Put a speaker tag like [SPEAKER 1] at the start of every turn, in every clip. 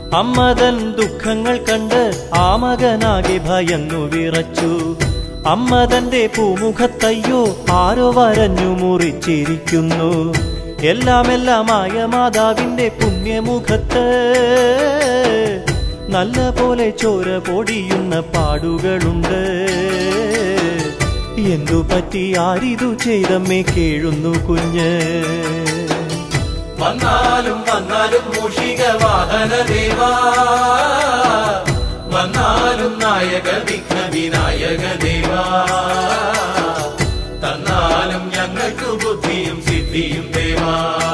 [SPEAKER 1] അമ്മതൻ ദുഃഖങ്ങൾ കണ്ട് ആ മകനാകെ ഭയന്നു വിറച്ചു അമ്മതന്റെ പൂമുഖത്തയ്യോ ആരോ വരഞ്ഞു മുറിച്ചിരിക്കുന്നു എല്ലാം എല്ലാമായ മാതാവിന്റെ പുണ്യമുഖത്ത് നല്ല പോലെ ചോര പൊടിയുന്ന പാടുകളുണ്ട് എന്തു പറ്റി ആരിതു ചെയ്തമ്മേ കേഴുന്നു കുഞ്ഞ്
[SPEAKER 2] വന്നാലും വന്നാലും മൂഷിക വാഹന ദേവാ വന്നാലും നായക വിഘ്ന വിനായക ദേവാ തന്നാലും ഞങ്ങൾക്ക് ബുദ്ധിയും സിദ്ധിയും ദേവാ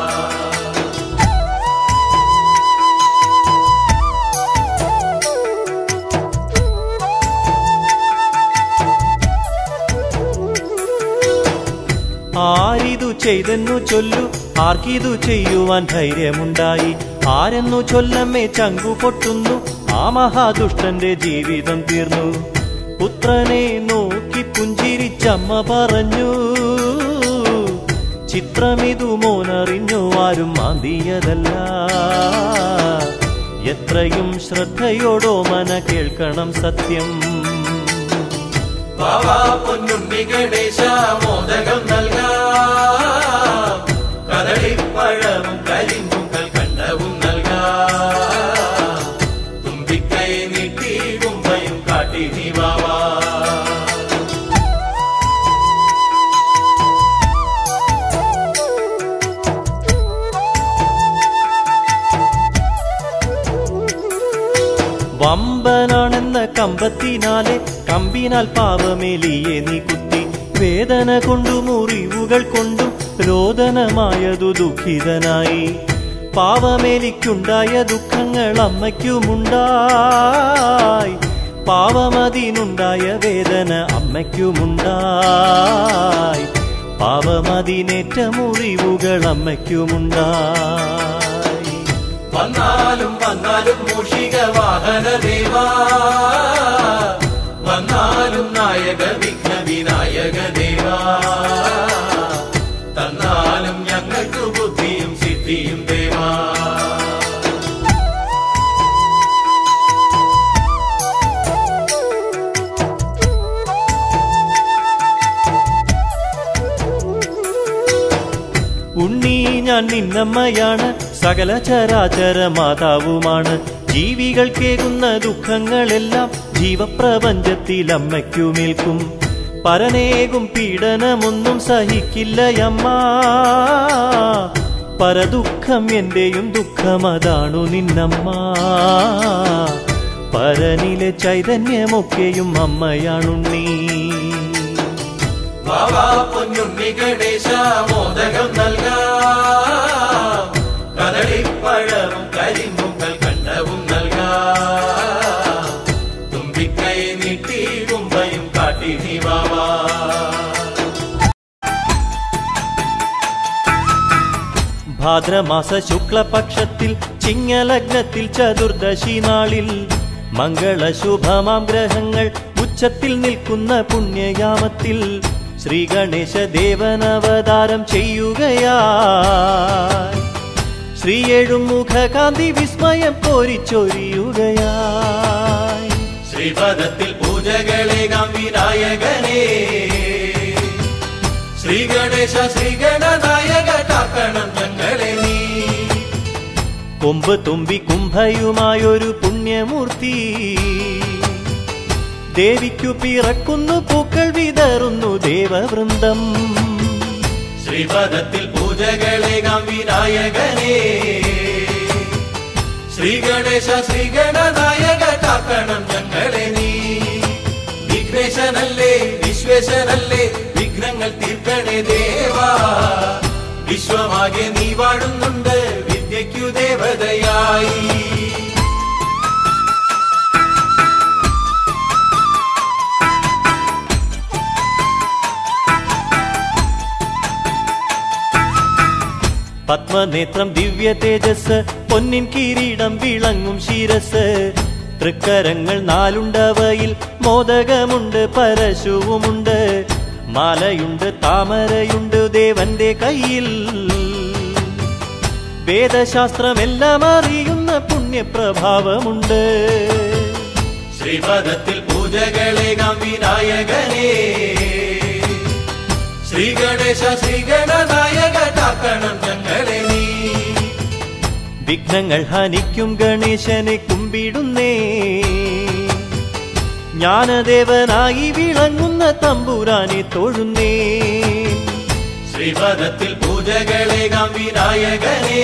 [SPEAKER 1] ആരിതു ചെയ്തെന്നു ചൊല്ലു ആർക്കിതു ചെയ്യുവാൻ ധൈര്യമുണ്ടായി ആരെന്നു ചൊല്ലമ്മേ ചങ്കു പൊട്ടുന്നു ആ മഹാദുഷ്ടന്റെ ജീവിതം തീർന്നു പുത്രനെ നോക്കി പുഞ്ചിരിച്ചമ്മ പറഞ്ഞു ചിത്രമിതു മോനറിഞ്ഞു ആരും മാന്തിയതല്ല എത്രയും ശ്രദ്ധയോടോ മന കേൾക്കണം സത്യം
[SPEAKER 2] ബാബാ പൊന്നുണ്ണി ഗണേശ മോദകം നൽകാം കദളിപ്പഴവും കരിമ്പും കൽക്കണ്ടവും നൽകാം തുമ്പിക്കൈ നീട്ടി കുമ്പയും കാട്ടി നീ ബാബാ
[SPEAKER 1] വമ്പനാണെന്ന കമ്പത്തിനാലെ കമ്പിനാൽ പാവമേലിയെ നീ കുത്തി വേദന കൊണ്ടു മുറിവുകൾ കൊണ്ടും രോദനമായതു ദുഃഖിതനായി പാവമേലിക്കുണ്ടായ ദുഃഖങ്ങൾ അമ്മയ്ക്കുമുണ്ടായി പാവമതിനുണ്ടായ വേദന അമ്മയ്ക്കുമുണ്ടായി പാവമതിനേറ്റ മുറിവുകൾ അമ്മയ്ക്കുമുണ്ടായി
[SPEAKER 2] വന്നാലും വന്നാലും മൂഷിക വാഹന ദേവാ വന്നാലും നായക വിഘ്ന വിനായക ദേവാ തന്നാലും ഞങ്ങൾക്ക് ബുദ്ധിയും സിദ്ധിയും ദേവാ
[SPEAKER 1] ഉണ്ണി ഞാൻ നിന്നമ്മയാണ് സകല ചരാചര മാതാവുമാണ് ജീവികൾ കേകുന്ന ദുഃഖങ്ങളെല്ലാം ജീവപ്രപഞ്ചത്തിൽ അമ്മയ്ക്കുമേൽക്കും പരനേകും പീഡനമൊന്നും സഹിക്കില്ലയമ്മ പരദുഃഖം എന്റെയും ദുഃഖമതാണു നിന്നമ്മ പരനിലെ ചൈതന്യമൊക്കെയും അമ്മയാണുണ്ണീ
[SPEAKER 2] ബാബാ പൊന്നുണ്ണി ഗണേശ മോദകം നൽകാം കദളിപ്പഴവും കരിമ്പും കൽക്കണ്ടവും നൽകാം തുമ്പിക്കൈ നീട്ടി കുമ്പയും കാട്ടി നീ ബാബാ
[SPEAKER 1] ഭാദ്രമാസ ശുക്ലപക്ഷത്തിൽ ചിങ്ങലഗ്നത്തിൽ ചതുർദശി നാളിൽ മംഗളശുഭമാം ഗ്രഹങ്ങൾ ഉച്ചത്തിൽ നിൽക്കുന്ന പുണ്യയാമത്തിൽ ശ്രീ ഗണേശ ദേവനവതാരം ചെയ്യുകയായി ശ്രീയേഴും മുഖകാന്തി വിസ്മയം കോരിച്ചൊരിയുകയായി
[SPEAKER 2] ശ്രീപദത്തിൽ പൂജകളേകാം വിനായകനേ ശ്രീ ഗണേശ ശ്രീ ഗണനായക കാക്കണം ഞങ്ങളെ നീ
[SPEAKER 1] കൊമ്പ് തുമ്പി കുംഭയുമായൊരു പുണ്യമൂർത്തി ദേവിക്കു പിറക്കുന്നു പൂക്കൾ വിതറുന്നു ദേവവൃന്ദം
[SPEAKER 2] ശ്രീപദത്തിൽ പൂജകളേകാം വിനായകനേ ശ്രീ ഗണേശ ശ്രീ ഗണനായക കാക്കണം ഞങ്ങളെ നീ വിഘ്നേശനല്ലേ വിശ്വേശനല്ലേ വിഘ്നങ്ങൾ തീർക്കണേ ദേവാ വിശ്വമാകെ നീ വാഴുന്നുണ്ട് വിദ്യയ്ക്കു ദേവതയായി
[SPEAKER 1] പത്മനേത്രം ദിവ്യ തേജസ് പൊന്നിൻ കിരീടം വിളങ്ങും ശിരസ് തൃക്കരങ്ങൾ നാലുണ്ടവയിൽ മോദകമുണ്ട് പരശുവുമുണ്ട് മാലയുണ്ട് താമരയുണ്ട് ദേവന്റെ കയ്യിൽ വേദശാസ്ത്രമെല്ലാം അറിയുന്ന പുണ്യപ്രഭാവമുണ്ട്
[SPEAKER 2] ശ്രീപദത്തിൽ പൂജകളേകാം വിനായകനേ ശ്രീ ഗണേശ ശ്രീ ഗണനായക കാക്കണം ഞങ്ങളെ നീ
[SPEAKER 1] വിഘ്നങ്ങൾ ഹനിക്കും ഗണേശനെ കുമ്പിടുന്നേ ജ്ഞാനദേവനായി വിളങ്ങുന്ന തമ്പുരാനെ തൊഴുന്നേ
[SPEAKER 2] ശ്രീപദത്തിൽ പൂജകളേകാം വിനായകനേ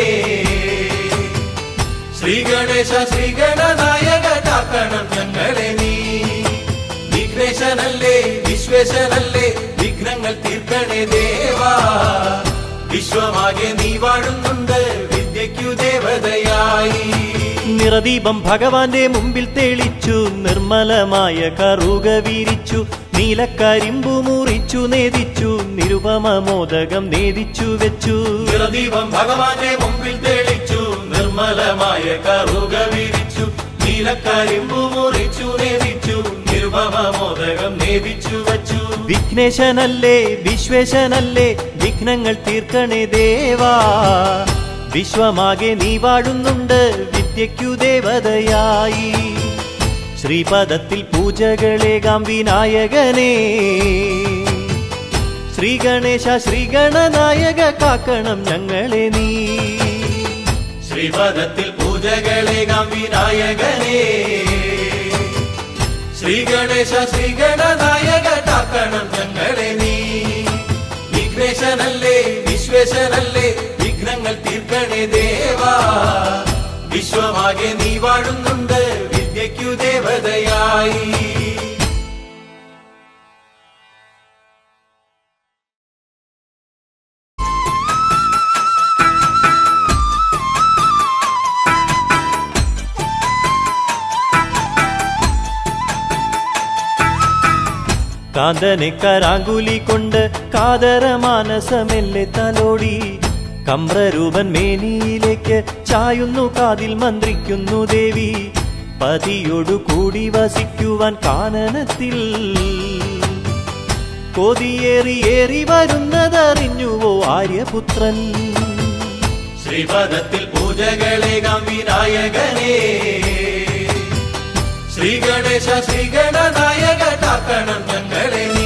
[SPEAKER 2] ശ്രീ ഗണേശ ശ്രീ ഗണനായക കാക്കണം ഞങ്ങളെ നീ വിഘ്നേശനല്ലേ വിശ്വേശനല്ലേ വിഘ്നങ്ങൾ തീർക്കണേ ദേവാ വിശ്വമാകെ നീ വാഴുന്നുണ്ട് വിദ്യയ്ക്കു ദേവതയായി
[SPEAKER 1] നിറദീപം ഭഗവാന്റെ മുമ്പിൽ തെളിച്ചു നിർമ്മലമായ കറുക വീരിച്ചു നീലക്കരിമ്പു മുറിച്ചു നേദിച്ചു നിരുപമ മോദകം നേദിച്ചു വെച്ചു
[SPEAKER 2] നിറദീപം ഭഗവാന്റെ മുമ്പിൽ തെളിച്ചു നിർമ്മലമായ കറുക വിരിച്ചു നീലക്കരിമ്പു മുറിച്ചു നേദിച്ചു നിർഭമ മോദകം നേദിച്ചു വച്ചു
[SPEAKER 1] വിഘ്നേശനല്ലേ വിശ്വേശനല്ലേ വിഘ്നങ്ങൾ തീർക്കണേ ദേവാ വിശ്വമാകെ നീ വാഴുന്നുണ്ട് വിദ്യയ്ക്കു ദേവതയായി ശ്രീപദത്തിൽ പൂജകളേകാം വിനായകനേ ശ്രീ ഗണേശ ശ്രീ ഗണനായക കാക്കണം ഞങ്ങളെ നീ
[SPEAKER 2] ശ്രീപദത്തിൽ പൂജകളേകാം വിനായകനേ ശ്രീ ഗണേശ ശ്രീ ഗണനായക കാക്കണം ഞങ്ങളെ നീ വിഘ്നേശനല്ലേ വിശ്വേശനല്ലേ വിഘ്നങ്ങൾ തീർക്കണേ ദേവാ വിശ്വമാകെ നീ വാഴുന്നുണ്ട് വിദ്യയ്ക്കു ദേവതയായി
[SPEAKER 1] കാന്തനെ കരാങ്കുലി കൊണ്ട് കാതര മാനസമെല്ലെ തലോടി കമ്രരൂപൻ മേനിയിലേക്ക് ചായുന്നു കാതിൽ മന്ത്രിക്കുന്നു ദേവി പതിയോടു കൂടി വസിക്കുവാൻ കാനനത്തിൽ കൊതിയേറി ഏറി വരുന്നതറിഞ്ഞുവോ ആര്യപുത്രൻ
[SPEAKER 2] ശ്രീപദത്തിൽ പൂജകളേകാം വിനായകനേ ശ്രീ ഗണേശ ശ്രീ ഗണനായക കാക്കണം ഞങ്ങളെ നീ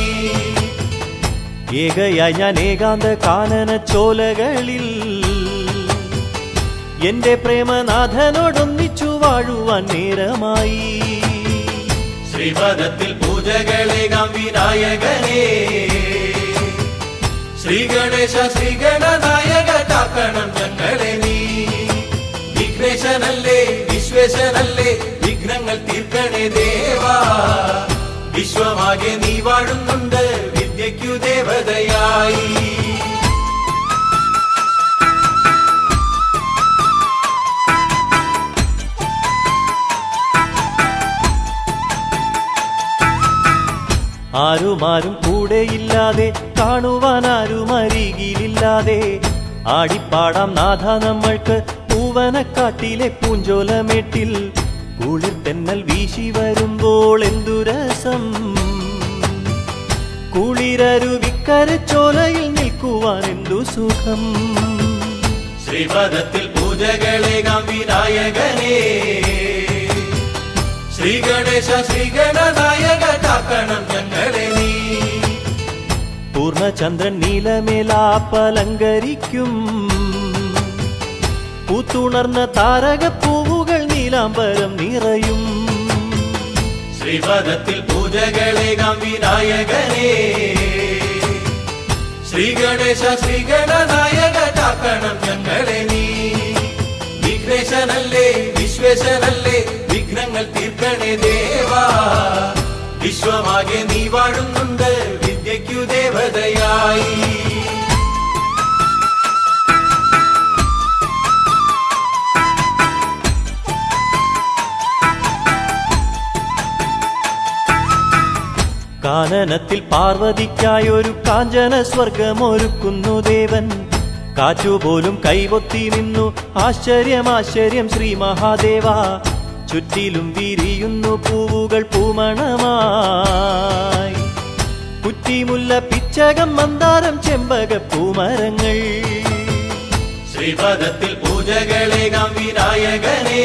[SPEAKER 1] ഏകയായി ഞാൻ ഏകാന്ത കാനന ചോലകളിൽ എന്റെ പ്രേമനാഥനോടൊന്നിച്ചു വാഴുവാൻ നേരമായി
[SPEAKER 2] ശ്രീപദത്തിൽ പൂജകളേകാം വിനായകനേ ശ്രീ ഗണേശ ശ്രീ ഗണനായക കാക്കണം ഞങ്ങളെ നീ വിഘ്നേശനല്ലേ വിശ്വേശനല്ലേ വിഘ്നങ്ങൾ തീർക്കണേ ദേവാ വിശ്വമാകെ നീ വാഴുന്നുണ്ട് വിദ്യയ്ക്കു ദേവതയായി
[SPEAKER 1] ആരുമാരും കൂടെയില്ലാതെ കാണുവാൻ ആരും അരികിലില്ലാതെ ആടിപ്പാടാം നാഥ നമ്മൾക്ക് പൂവനക്കാട്ടിലെ പൂഞ്ചോലമേട്ടിൽ കുളിർ തെന്നൽ വീശി വരുമ്പോൾ എന്തു രസം കുളിരരുവിക്കരച്ചോലയിൽ നിൽക്കുവാൻ എന്തു സുഖം
[SPEAKER 2] ശ്രീപദത്തിൽ പൂജകളേകാം വിനായകനേ ശ്രീ ഗണേശ ശ്രീ ഗണനായക കാക്കണം ഞങ്ങളെ നീ
[SPEAKER 1] പൂർണ്ണചന്ദ്രൻ നീലമേലാപ്പലങ്കരിക്കും പൂത്തുണർന്ന താരകപ്പൂവുകൾ നീലാംബരം നിറയും
[SPEAKER 2] ശ്രീപദത്തിൽ പൂജകളേകാം വിനായകനേ ശ്രീ ഗണേശ ശ്രീ ഗണനായക കാക്കണം ഞങ്ങളെ നീ വിഘ്നേശനല്ലേ വിശ്വേശനല്ലേ വിഘ്നങ്ങൾ തീർക്കണേ ദേവാ വിശ്വമാകെ നീ വാഴുന്നുണ്ട് വിദ്യയ്ക്കു ദേവതയായി
[SPEAKER 1] കാനനത്തിൽ പാർവതിക്കായൊരു കാഞ്ചന സ്വർഗമൊരുക്കുന്നു ദേവൻ കാറ്റുപോലും കൈവൊത്തി നിന്നു ആശ്ചര്യം ആശ്ചര്യം ശ്രീ മഹാദേവ ചുറ്റിലും വിരിയുന്നു പൂവുകൾ പൂമണമായി കുറ്റിമുല്ല പിച്ചകം മന്ദാരം ചെമ്പക പൂമരങ്ങൾ
[SPEAKER 2] ശ്രീ ശ്രീപദത്തിൽ പൂജകളേകാം വിനായകനേ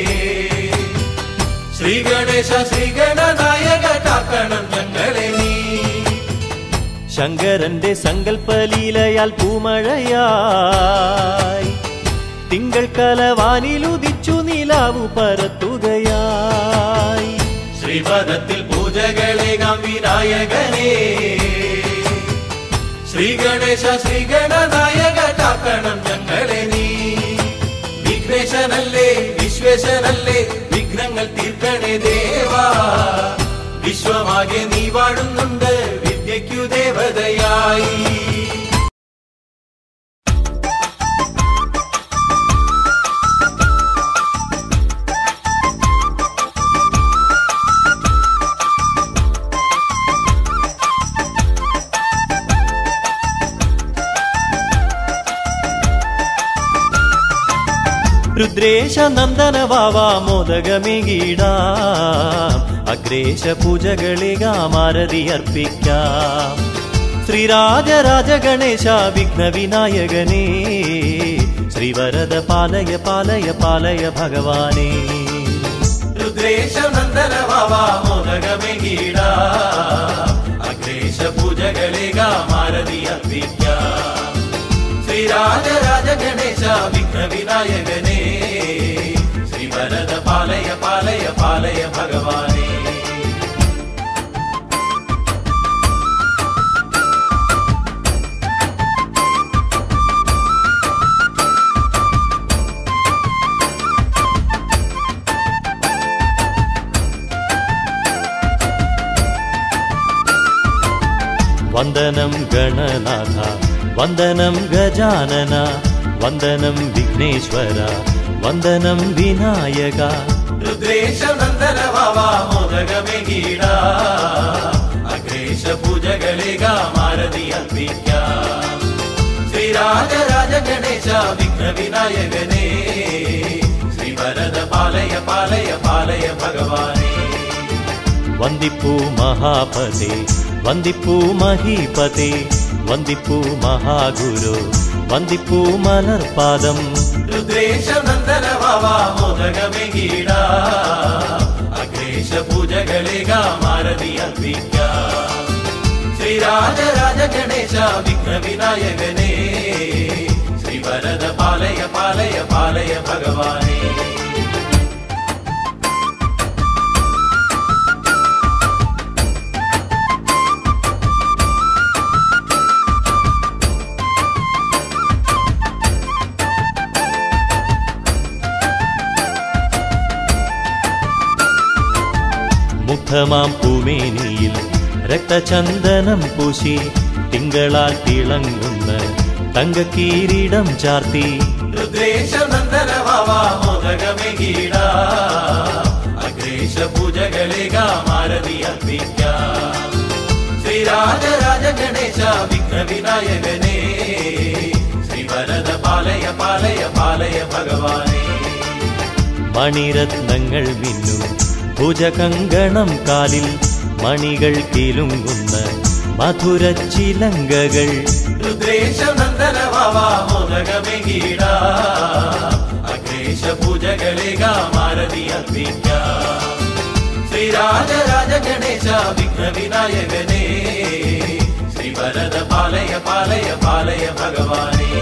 [SPEAKER 2] ശ്രീ ഗണേശ ശ്രീ ഗണനായക കാക്കണം ഞങ്ങളെ നീ
[SPEAKER 1] ശങ്കരന്റെ സങ്കല്പലീലയാൽ പൂമഴയായി തിങ്കൾ കലവാനിലുദിച്ചു നിലാവു പരത്തുകയായി
[SPEAKER 2] ശ്രീപദത്തിൽ പൂജകളേകാം വിനായകനേ ശ്രീ ഗണേശ ശ്രീ ഗണനായക കാക്കണം ഞങ്ങളെ നീ വിഘ്നേശനല്ലേ വിശ്വേശനല്ലേ വിഘ്നങ്ങൾ തീർക്കണേ ദേവാ വിശ്വമാകെ നീ വാഴുന്നുണ്ട് വിദ്യയ്ക്കു ദേവതയായി
[SPEAKER 1] രുദ്രേശ നന്ദന വാവാ മോദകമേകിടാം അഗ്രേശ പൂജകളികാമാരതി അർപ്പിക്കാം ശ്രീരാജരാജ ഗണേശ വിഘ്ന വിനായകനേ ശ്രീവരദ പാലയ പാലയ പാലയ ഭഗവാനേ
[SPEAKER 2] രുദ്രേശ നന്ദന വാവാ മോദകമെങ്കീട അഗ്രേശ പൂജകളേക മാരതി അർപ്പിക്കാം ശ്രീരാജരാജ ഗണേശ വിഘ്ന വിനായകനേ ശ്രീവരദ പാലയ പാലയ പാലയ ഭഗവാനേ
[SPEAKER 1] വന്ദനം ഗണനാഥ വന്ദനം ഗജാനന വന്ദനം വിഘ്നേശ്വര വന്ദനം വിനായക
[SPEAKER 2] രുദ്രേശ നന്ദന വാവാ മോദകമെങ്കീട അഗ്രേശ പൂജകളേക മാരതി അർപ്പിക്കാം ശ്രീരാജരാജ ഗണേശ വിഘ്ന വിനായകനേ ശ്രീവരദ പാലയ പാലയ പാലയ ഭഗവാനേ
[SPEAKER 1] വന്ദിപ്പൂ മഹാപതേ വന്ദിപ്പൂ മഹീപതേ വന്ദിപ്പൂ മഹാഗുരു വന്ദിപ്പൂ മലർപാദം
[SPEAKER 2] രുദ്രേശ നന്ദന വാവാ മോദകമെങ്കീട അഗ്രേശ പൂജകളേക മാരതി അർപ്പിക്കാം ശ്രീരാജരാജ ഗണേശ വിഘ്ന വിനായകനേ ശ്രീവരദ പാലയ പാലയ പാലയ ഭഗവാനേ
[SPEAKER 1] മുഗ്ധമാം പൂമേനിയിൽ രക്തചന്ദനം പൂശി തിങ്കളാൽ തിളങ്ങുന്ന തങ്കക്കീരീടം ചാർത്തി
[SPEAKER 2] രുദ്രേശ നന്ദന വാവാ മോദകമെങ്കീട അഗ്രേശ പൂജകളേക മാരതി അർപ്പിക്കാം ശ്രീരാജരാജ ഗണേശ വിഘ്ന വിനായകനേ ശ്രീവരദ പാലയ പാലയ പാലയ ഭഗവാനേ
[SPEAKER 1] മണിരത്നങ്ങൾ മിന്നും ഭുജകങ്കണം കാലിൽ മണികൾ കിലുങ്ങുന്ന മധുരച്ചിലങ്കകൾ
[SPEAKER 2] രുദ്രേശ നന്ദന വാവാ മോദകമെങ്കീട അഗ്രേശ പൂജകളേക മാരതി അർപ്പിക്കാം ശ്രീരാജരാജ ഗണേശ വിഘ്ന വിനായകനേ ശ്രീവരദ പാലയ പാലയ പാലയ ഭഗവാനേ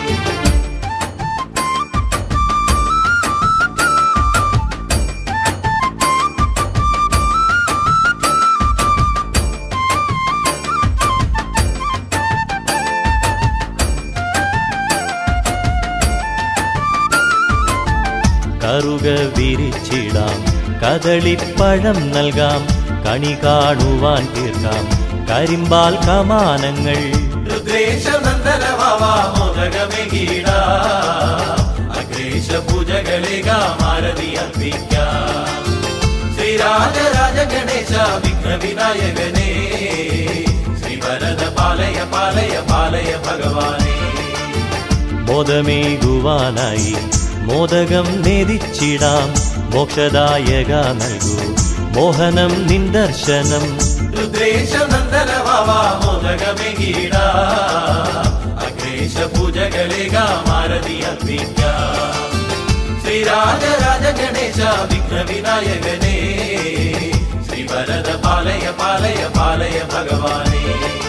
[SPEAKER 1] കറുക വിരിച്ചിടാം കദളിപ്പഴം നൽകാം കണി കാണുവാൻ തീർക്കാം കരിമ്പാൽ കമാനങ്ങൾ
[SPEAKER 2] രുദ്രേശ നന്ദന വാവാ മോദകമെങ്കീട അഗ്രേശ പൂജകളേക മാരതി അർപ്പിക്കാം ശ്രീരാജരാജ ഗണേശ വിഘ്ന വിനായകനേ ശ്രീവരദ പാലയ പാലയ പാലയ ഭഗവാനേ
[SPEAKER 1] മോദമേകുവാനായി മോദകം നേദിച്ചിടാം മോക്ഷദായക നൽകൂ മോഹനം നിന്ദർശനം
[SPEAKER 2] രുദ്രേശ നന്ദന വാവാ മോദകമെങ്കീട അഗ്രേശ ഗണേശ പൂജകളേകാം ആരതി അർപ്പിക്കാം ശ്രീരാജരാജ ഗണേശ വിഘ്നവിനായകനേ ശ്രീ വരദ പാലയ പാലയ പാലയ ഭഗവാനേ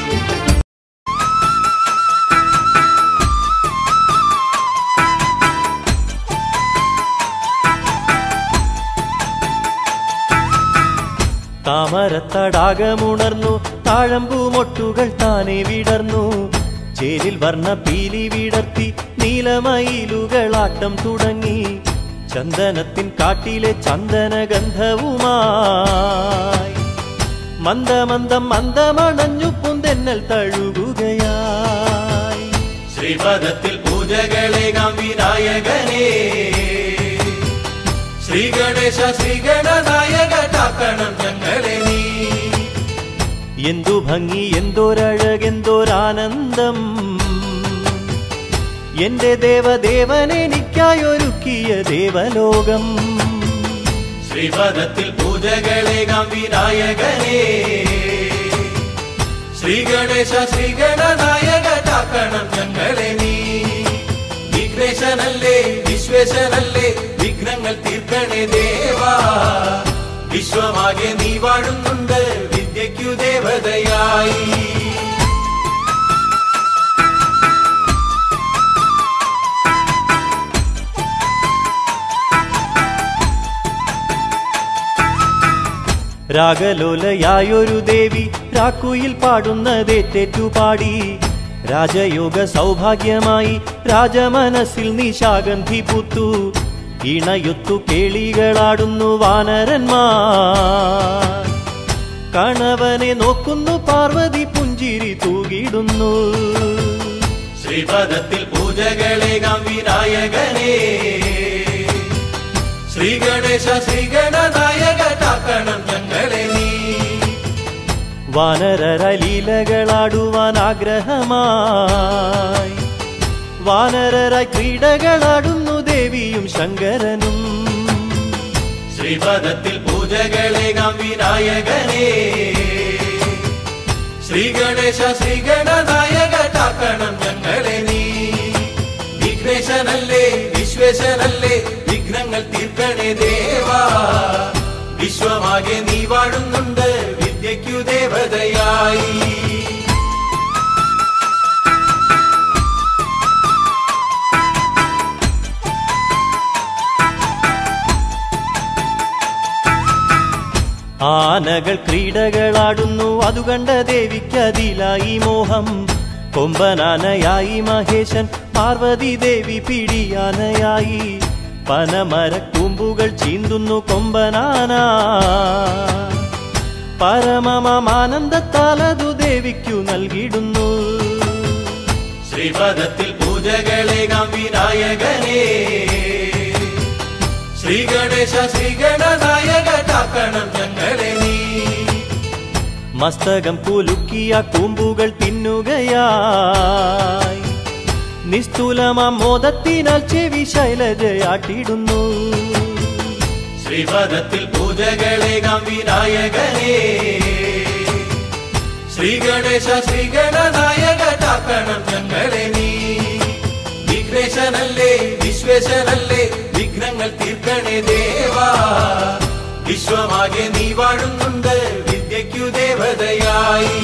[SPEAKER 1] താമരത്തടാകമുണർന്നു താഴമ്പൂമൊട്ടുകൾ താനെ വിടർന്നു ചേരിൽ വർണ്ണ പീലി വിടർത്തി നീലമയിലുകളാട്ടം തുടങ്ങി ചന്ദനത്തിൻ കാട്ടിലെ ചന്ദന ഗന്ധവുമായി മന്ദമന്ദം മന്ദമണഞ്ഞു പുന്തെന്നൽ തഴുകുകയായി
[SPEAKER 2] ശ്രീപദത്തിൽ പൂജകളേകാം വിനായകനേ ശ്രീ ഗണേശ ശ്രീ ഗണനായക കാക്കണം ഞങ്ങളെ നീ
[SPEAKER 1] എന്തു ഭംഗി എന്തോരഴകെന്തോരാനന്ദം എന്റെ ദേവദേവനെനിക്കായൊരുക്കിയ ദേവലോകം
[SPEAKER 2] ശ്രീപദത്തിൽ പൂജകളേകാം വിനായകനേ ശ്രീ ഗണേശ ശ്രീ ഗണനായക കാക്കണം ഞങ്ങളെ നീ വിഘ്നേശനല്ലേ വിശ്വേശനല്ലേ വിഘ്നങ്ങൾ തീർക്കണേ ദേവാ വിശ്വമാകെ നീ വാഴുന്നുണ്ട് വിദ്യയ്ക്കു ദേവതയായി
[SPEAKER 1] രാഗലോലയായൊരു ദേവി രാക്കുയിൽ പാടുന്നതേറ്റേറ്റു പാടി രാജയോഗ സൗഭാഗ്യമായി രാജമനസ്സിൽ നിശാഗന്ധി പുത്തു ഇണയൊത്തു കേളികളാടുന്നു വാനരന്മാർ കണവനെ നോക്കുന്നു പാർവതി പുഞ്ചിരി തൂകിടുന്നു
[SPEAKER 2] ശ്രീപദത്തിൽ പൂജകളേകാം വിനായകനേ ശ്രീ ഗണേശ ശ്രീ ഗണനായക കാക്കണം ഞങ്ങളെ നീ
[SPEAKER 1] വാനരലീലകളാടുവാൻ ആഗ്രഹമായി വാനരരായി ക്രീഡകളാടുന്നു ദേവിയും ശങ്കരനും
[SPEAKER 2] ശ്രീപദത്തിൽ പൂജകളേകാം വിനായകനേ ശ്രീ ഗണേശ ശ്രീ ഗണനായക കാക്കണം ഞങ്ങളെ നീ വിഘ്നേശനല്ലേ വിശ്വേശനല്ലേ വിഘ്നങ്ങൾ തീർക്കണേ ദേവാ വിശ്വമാകെ നീ വാഴുന്നുണ്ട് വിദ്യയ്ക്കു ദേവതയായി
[SPEAKER 1] ആനകൾ ക്രീഡകളാടുന്നു അതു കണ്ട ദേവിക്കതിലായി മോഹം കൊമ്പനാനയായി മഹേശൻ പാർവതി ദേവി പിടിയാനയായി പനമരക്കൂമ്പുകൾ ചീന്തുന്നു കൊമ്പനാന പരമമാനന്ദത്താലതു ദേവിക്കു നൽകിടുന്നു
[SPEAKER 2] ശ്രീപദത്തിൽ പൂജകളേകാം വിനായകനേ ശ്രീ ഗണേശ ശ്രീ ഗണനായക കാക്കണം ഞങ്ങളെ നീ
[SPEAKER 1] മസ്തകം കുലുക്കിയ കൂമ്പുകൾ തിന്നുകയായി നിസ്തുലമാം മോദത്തിനാൽ ചെവി ശൈലജയാട്ടിടുന്നു
[SPEAKER 2] ശ്രീപദത്തിൽ പൂജകളേകാം വിനായകനേ ശ്രീ ഗണേശ ശ്രീ ഗണനായക കാക്കണം ഞങ്ങളെ നീ വിഘ്നേശനല്ലേ വിശ്വേശനല്ലേ വിഘ്നങ്ങൾ തീർക്കണേ ദേവാ വിശ്വമാകെ നീ വാഴുന്നുണ്ട് വിദ്യയ്ക്കു ദേവതയായി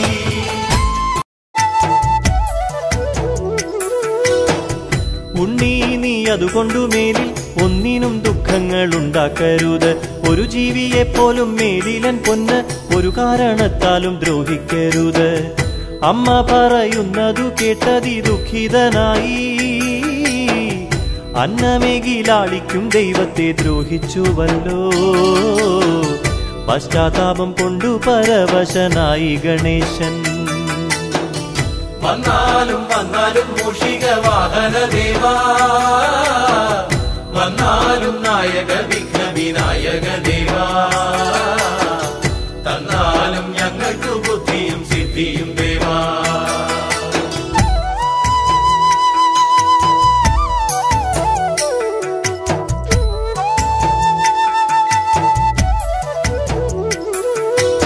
[SPEAKER 1] ഉണ്ണി നീ അതുകൊണ്ടു മേലിൽ ഒന്നിനും ദുഃഖങ്ങൾ ഉണ്ടാക്കരുത് ഒരു ജീവിയെ പോലും മേലിലൻ പൊന്ന് ഒരു കാരണത്താലും ദ്രോഹിക്കരുത് അമ്മ പറയുന്നതു കേട്ടതി ദുഃഖിതനായി അന്നമേകിലാളിക്കും ദൈവത്തെ ദ്രോഹിച്ചുവല്ലോ പശ്ചാത്താപം കൊണ്ടു പരവശനായി ഗണേശൻ
[SPEAKER 2] വന്നാലും വന്നാലും മൂഷിക വാഹന ദേവാ വന്നാലും നായക വിഘ്ന വിനായക ദേവാ തന്നാലും ഞങ്ങൾക്ക് ബുദ്ധിയും സിദ്ധിയും ദേവാ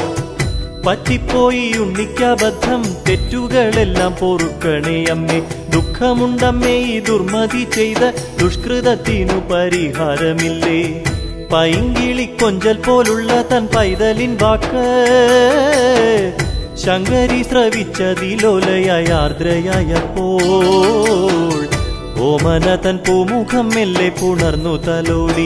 [SPEAKER 1] പറ്റിപ്പോയി ഉണ്ണിക്കബദ്ധം തെറ്റുകളെല്ലാം പൊറുക്കണേ അമ്മേ ദുഃഖമുണ്ടമ്മേ ഈ ദുർമതി ചെയ്ത ദുഷ്കൃതത്തിനു പരിഹാരമില്ലേ പൈങ്കിളി കൊഞ്ചൽ പോലുള്ള തൻ പൈതലിൻ വാക്ക് ശങ്കരി ശ്രവിച്ചതിലോലയായ ആർദ്രയായപ്പോൾ ഓമന തൻ പൂമുഖം മെല്ലെ പുണർന്നു തലോടി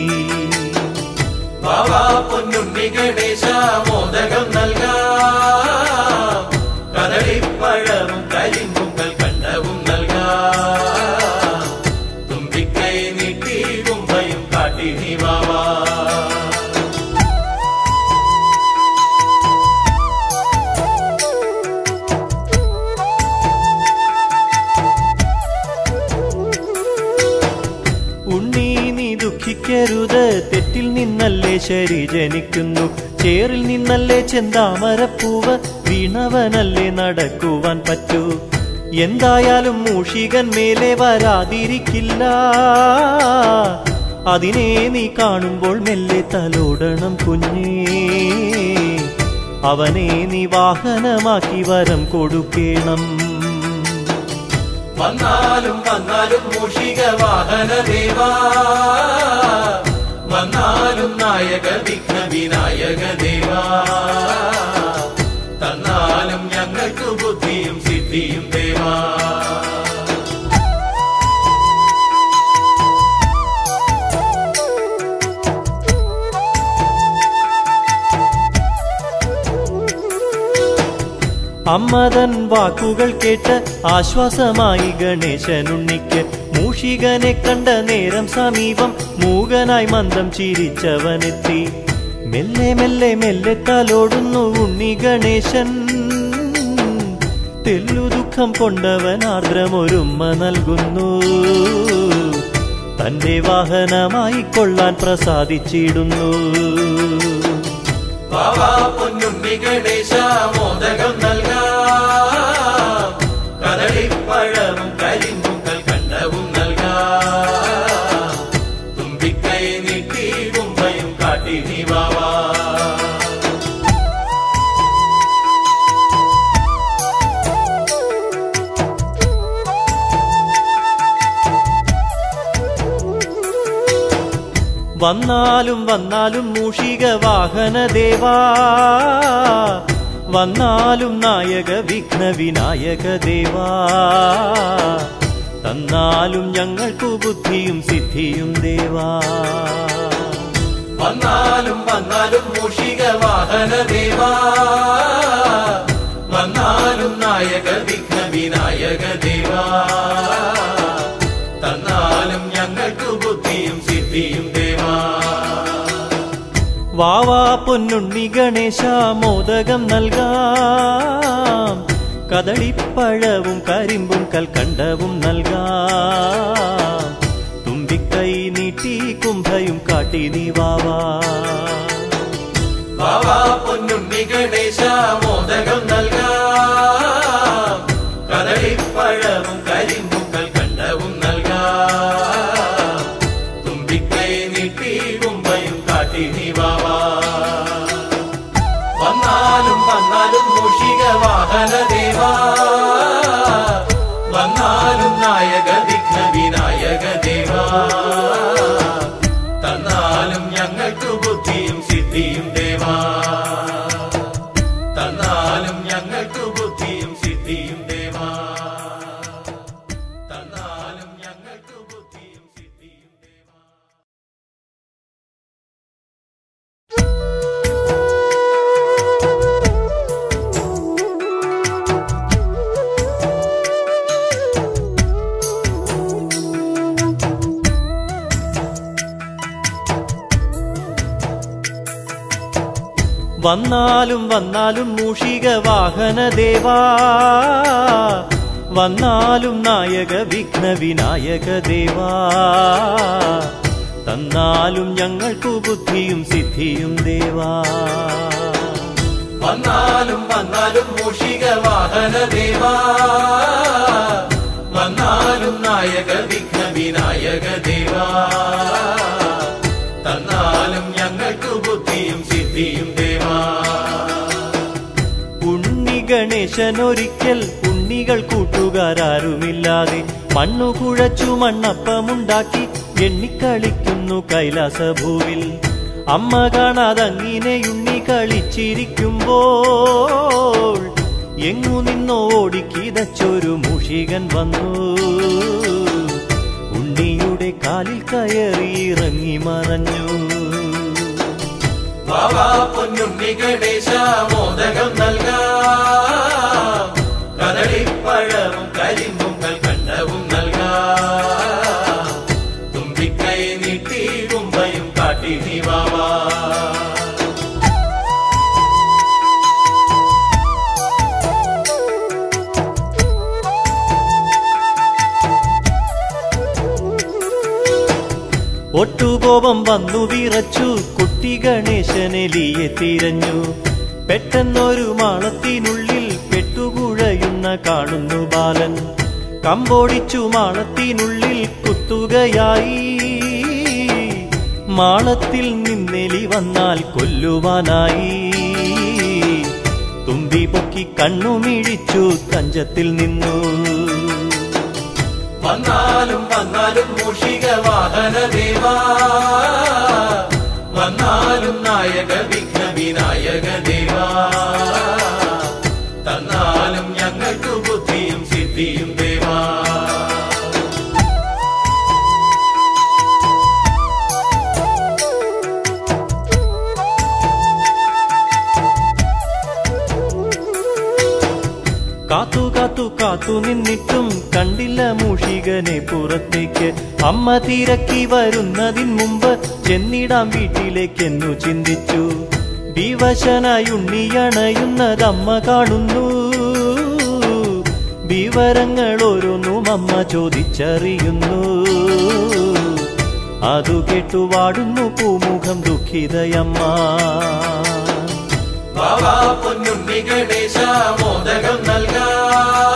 [SPEAKER 2] ബാബാ പൊന്നുണ്ണി ഗണേശ മോദകം നൽകാം കദളിപ്പഴവും കരിമ്പും കൽക്കണ്ടവും നൽകാം തുമ്പിക്കൈ നീട്ടി കുംഭയും കാട്ടി നീ ബാബാ
[SPEAKER 1] ഉണ്ണി നീ ദുഃഖിക്കരുത് തെറ്റിൽ നിന്നല്ലേ ശരി ജനിക്കുന്നു ചേറിൽ നിന്നല്ലേ ചെന്താമരപ്പൂവ് വീണവനല്ലേ നടക്കുവാൻ പറ്റൂ എന്തായാലും മൂഷികൻ മേലെ വരാതിരിക്കില്ല അതിനെ നീ കാണുമ്പോൾ മെല്ലെ തലോടണം കുഞ്ഞേ അവനെ നീ വാഹനമാക്കി വരം കൊടുക്കേണം
[SPEAKER 2] വന്നാലും വന്നാലും മൂഷിക വാഹന ദേവാ വന്നാലും നായക വിഘ്ന വിനായക ദേവാ തന്നാലും ഞങ്ങൾക്ക് ബുദ്ധിയും സിദ്ധിയും ദേവാ
[SPEAKER 1] അമ്മതൻ വാക്കുകൾ കേട്ട് ആശ്വാസമായി ഗണേശനുണ്ണിക്ക് മൂഷികനെ കണ്ട നേരം സമീപം മൂകനായി മന്ദം ചിരിച്ചവനെത്തി മെല്ലെ മെല്ലെ മെല്ലെ തലോടുന്നു ഉണ്ണി ഗണേശൻ തെല്ലു ദുഃഖം കൊണ്ടവൻ ആർദ്രമൊരുമ്മ നൽകുന്നു തന്റെ വാഹനമായി കൊള്ളാൻ പ്രസാദിച്ചിടുന്നു
[SPEAKER 2] ബാബാ പൊന്നുണ്ണി ഗണേശ മോദകം നൽകാം കദളിപ്പഴവും കരിമ്പും കൽക്കണ്ടവും നൽകാം തുമ്പിക്കൈ നീട്ടി കുംഭയും കാട്ടി നീ ബാബാ
[SPEAKER 1] വന്നാലും വന്നാലും മൂഷിക വാഹന ദേവാ വന്നാലും നായക വിഘ്ന വിനായക ദേവാ തന്നാലും ഞങ്ങൾക്കു ബുദ്ധിയും സിദ്ധിയും ദേവാ
[SPEAKER 2] വന്നാലും വന്നാലും മൂഷിക വാഹന ദേവാ വന്നാലും നായക വിഘ്ന വിനായക ദേവാ തന്നാലും ഞങ്ങൾക്ക് ബുദ്ധിയും സിദ്ധിയും ദേവാ
[SPEAKER 1] വാവാ പൊന്നുണ്ണി ഗണേശ മോദകം നൽകാം കദളിപ്പഴവും കരിമ്പും കൽക്കണ്ടവും നൽകാം തുമ്പിക്കൈ നീട്ടി കുംഭയും കാട്ടി നീ വാവാ
[SPEAKER 2] ബാബാ പൊന്നുണ്ണി ഗണേശ മോദകം നൽകാം കദളിപ്പഴവും കരിമ്പും കൽക്കണ്ടവും നൽകാം തുമ്പിക്കൈ നീട്ടി കുംഭയും കാട്ടി നീ ബാബാ വന്നാലും വന്നാലും മൂഷിക വാഹന ദേവാ വന്നാലും നായക വിഘ്ന വിനായക ദേവാ തന്നാലും ഞങ്ങൾക്ക് ബുദ്ധിയും സിദ്ധിയും ദേവാ തന്നാലും ഞങ്ങൾക്ക് ബുദ്ധിയും സിദ്ധിയും ദേവാ തന്നാലും ഞങ്ങൾക്ക് ബുദ്ധിയും സിദ്ധിയും ദേവാ
[SPEAKER 1] വന്നാലും വന്നാലും മൂഷിക വാഹന ദേവാ വന്നാലും നായക വിഘ്ന വിനായക ദേവാ തന്നാലും ഞങ്ങൾക്കു ബുദ്ധിയും സിദ്ധിയും ദേവാ
[SPEAKER 2] വന്നാലും വന്നാലും മൂഷിക വാഹന ദേവാ വന്നാലും നായക വിഘ്ന വിനായക ദേവാ തന്നാലും ഞങ്ങൾക്ക് ബുദ്ധിയും സിദ്ധിയും ദേവാ
[SPEAKER 1] ഉണ്ണിഗണ ഗണേശനൊരിക്കൽ ഉണ്ണികൾ കൂട്ടുകാരാരുമില്ലാതെ മണ്ണു കുഴച്ചു മണ്ണപ്പമുണ്ടാക്കി എണ്ണിക്കളിക്കുന്നു കൈലാസഭൂവിൽ അമ്മ കാണാതങ്ങിനെ ഉണ്ണി കളിച്ചിരിക്കുമ്പോൾ എങ്ങു നിന്നോ ഓടിക്കിതച്ചൊരു മുഷികൻ വന്നു ഉണ്ണിയുടെ കാലിൽ കയറി ഇറങ്ങി മറഞ്ഞു
[SPEAKER 2] വാവാ പൊന്നുണ്ണി ഗണേശ മോദകം നൽകാം കദളിപ്പഴവും കരിമ്പും കൽക്കണ്ടവും നൽകാം തുമ്പിക്കൈ നീട്ടി തുമ്പയും കാട്ടി നീ വാവാ
[SPEAKER 1] ഒട്ടുകോപം വന്നു വിറച്ചു കുട്ടി ഗണേശനെലിയെ തിരഞ്ഞു പെട്ടെന്നൊരു മാളത്തിനുള്ളിൽ പെട്ടുകുഴയുന്ന കാണുന്നു ബാലൻ കമ്പോടിച്ചു മാളത്തിനുള്ളിൽ കുത്തുകയായി മാളത്തിൽ നിന്നെലി വന്നാൽ കൊല്ലുവാനായി തുമ്പി പൊക്കി കണ്ണുമിഴിച്ചു തഞ്ചത്തിൽ നിന്നു
[SPEAKER 2] വന്നാലും വന്നാലും മൂഷിക വാഹന ദേവാ വന്നാലും നായക വിഘ്ന വിനായക ദേവാ തന്നാലും ഞങ്ങൾക്ക് ബുദ്ധിയും സിദ്ധിയും ദേവാ
[SPEAKER 1] കാത്തു കാത്തു കാത്തു നിന്നിട്ടും കണ്ടില്ല മൂഷികനെ പുറത്തേക്ക് അമ്മ തിരക്കി വരുന്നതിന് മുമ്പ് ചെന്നിടാം വീട്ടിലേക്കെന്നു ചിന്തിച്ചു വിവശനായി ഉണ്ണിയണയുന്നതമ്മ കാണുന്നു വിവരങ്ങൾ ഓരോന്നും അമ്മ ചോദിച്ചറിയുന്നു അതു കേട്ടു വാടുന്നു പൂമുഖം ദുഃഖിതയമ്മ
[SPEAKER 2] വാവാ പൊന്നുണ്ണി ഗണേശ മോദകം നൽകാം